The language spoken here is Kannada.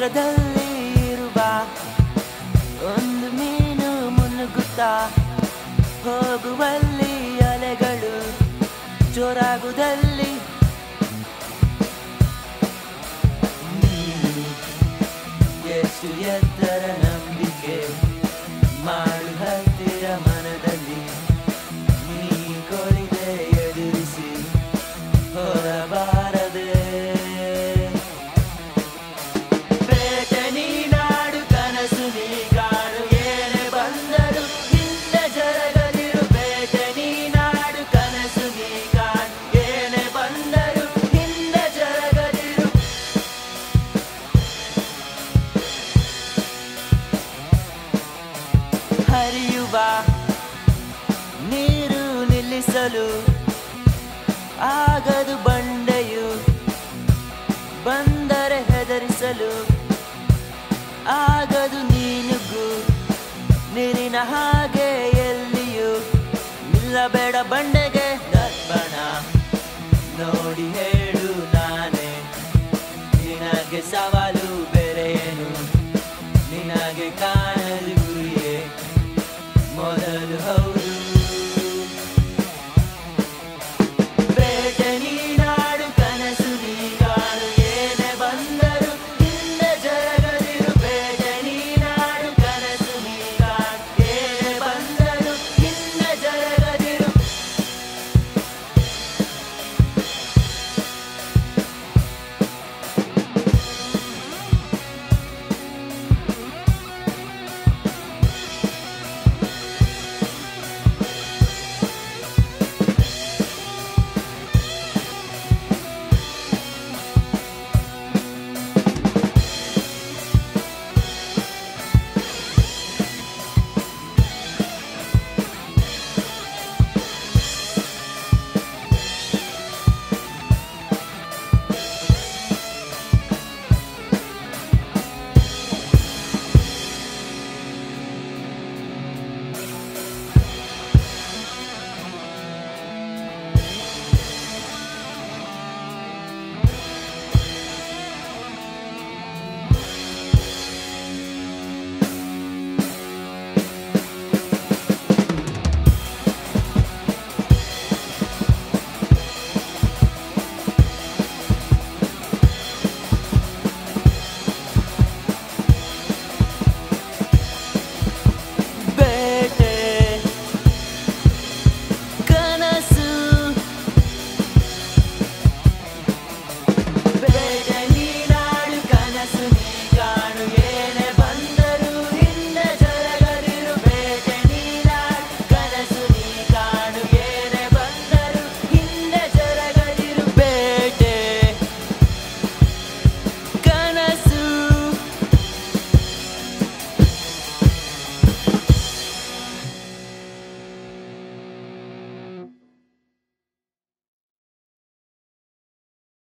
ಸಮುದ್ರದಲ್ಲಿ ಇರುವ ಒಂದು ಮೀನು ಮುನ್ನುಗ್ಗುತ್ತಾ ಹೋಗುವಲ್ಲಿ ಅಲೆಗಳು ಜೋರಾಗುದಲ್ಲಿ ನೀನು ಎಷ್ಟು ಎತ್ತರ ನಂಬಿಕೆ ಮಾಡು ಹತ್ತಿರ ಮನದಲ್ಲಿ ನೀ ಕೊಳಿದೆ ಎದುರಿಸಿ ಹೊರಬಾರದೆ ಬೇಟೆ ನೀನಾಡು ಕನಸು ನೀ ಕಾಡು ಏನೇ ಬಂದರು ಹಿಂದೆ ಜರಗದಿರು ಬೇಟೆ ನೀನಾಡು ಕನಸು ನೀ ಕಾಡು ಏನೇ ಬಂದರು ಹಿಂದೆ ಜರಗದಿರು ಹರಿಯುವ ನೀರು ನಿಲ್ಲಿಸಲು ಆಗದು ಬಂಡೆಯು ಬಂದರೆ ಹೆದರಿಸಲು ಆಗದು ನೀನುಗು ನೀರಿನ ಹಾಗೆ ಎಲ್ಲಿಯೂ ನಿಲ್ಲಬೇಡ ಬಂಡೆಗೆ ದರ್ಪಣ ನೋಡಿ ಹೇ